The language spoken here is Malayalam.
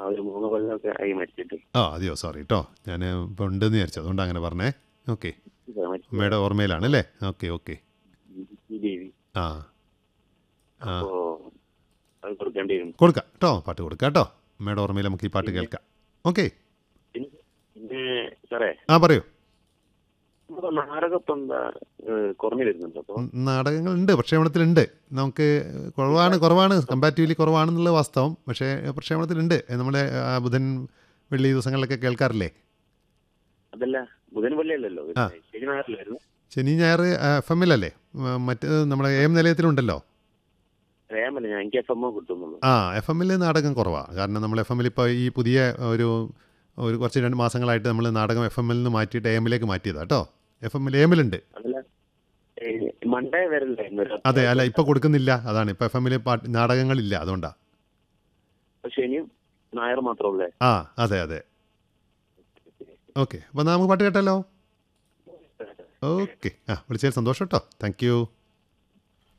ആ ഒരു മൂന്ന് കൊല്ലമൊക്കെ ആയി മരിച്ചിട്ട് ആ അതെയോ സോറി കേട്ടോ ഞാൻ ഇപ്പോൾ ഉണ്ടെന്ന് വിചാരിച്ചു അതുകൊണ്ട് അങ്ങനെ പറഞ്ഞേ ഓക്കെ ഇതാ മരിച്ചത്. അമ്മയുടെ ഓർമ്മയിലാണ് അല്ലേ ഓക്കെ ഓക്കെ ഈ ദേവി ആ ആ അപ്പോ അത് കൊടുക്കേണ്ടി വരും കൊടുക്കാം കേട്ടോ പാട്ട് കൊടുക്കാം കേട്ടോ അമ്മയുടെ ഓർമ്മയിൽ നമുക്ക് ഈ പാട്ട് കേൾക്കാം ഓക്കെ പിന്നെ പിന്നെ സാറേ ആ പറയൂ നമ്മുടെ നാടകപ്പം എന്താ ഏഹ്, കുറഞ്ഞു വരുന്നുണ്ട് അപ്പൊ ഉം, നാടകങ്ങളുണ്ട് പ്രക്ഷേപണത്തിലുണ്ട് നമുക്ക് കുറവാണ് കുറവാണ് കമ്പാരിറ്റീവ്ലി കുറവാണെന്നുള്ള വാസ്തവം പക്ഷേ പ്രക്ഷേപണത്തിലുണ്ട് നമ്മുടെ ആ, ബുധൻ വെള്ളി ദിവസങ്ങളിലൊക്കെ കേൾക്കാറില്ലേ അതല്ല ബുധൻ വെള്ളിയല്ലല്ലോ ആ. ശനി ഞായറിലായിരുന്നു ശനി ഞായർ എഫ് എമ്മിലല്ലേ മറ്റ് നമ്മുടെ എ എം നിലയത്തിലുണ്ടല്ലോ അറിയാമല്ല ഞാൻ എനിക്ക് എഫ് എം കിട്ടുന്നുള്ളൂ ആ എഫ് എമ്മിൽ നാടകം കുറവാണ് കാരണം നമ്മൾ എഫ് എമ്മിൽ ഇപ്പോൾ ഈ പുതിയ ഒരു ഒരു കുറച്ച് രണ്ട് മാസങ്ങളായിട്ട് നമ്മൾ നാടകം എഫ് എമ്മിൽ നിന്ന് മാറ്റിയിട്ട് എ എമ്മിലേക്ക് മാറ്റിയതാണ് കേട്ടോ എഫ് എമ്മിൽ എ എമ്മിലുണ്ട് അതല്ല ഏഹ്, മൺഡേ വരല്ലായിരുന്നു ഒരു അതെ അല്ല ഇപ്പോൾ കൊടുക്കുന്നില്ല അതാണ് ഇപ്പോൾ എഫ് എമ്മിൽ പാട്ട് നാടകങ്ങളില്ല അതുകൊണ്ടാണ് അപ്പൊ ശനിയും ഞായർ മാത്രമല്ലേ ആ അതെ അതെ ഓക്കെ അപ്പോൾ നമുക്ക് പാട്ട് കേട്ടല്ലോ ഓക്കെ ആ വിളിച്ചതിൽ സന്തോഷം കേട്ടോ താങ്ക് യു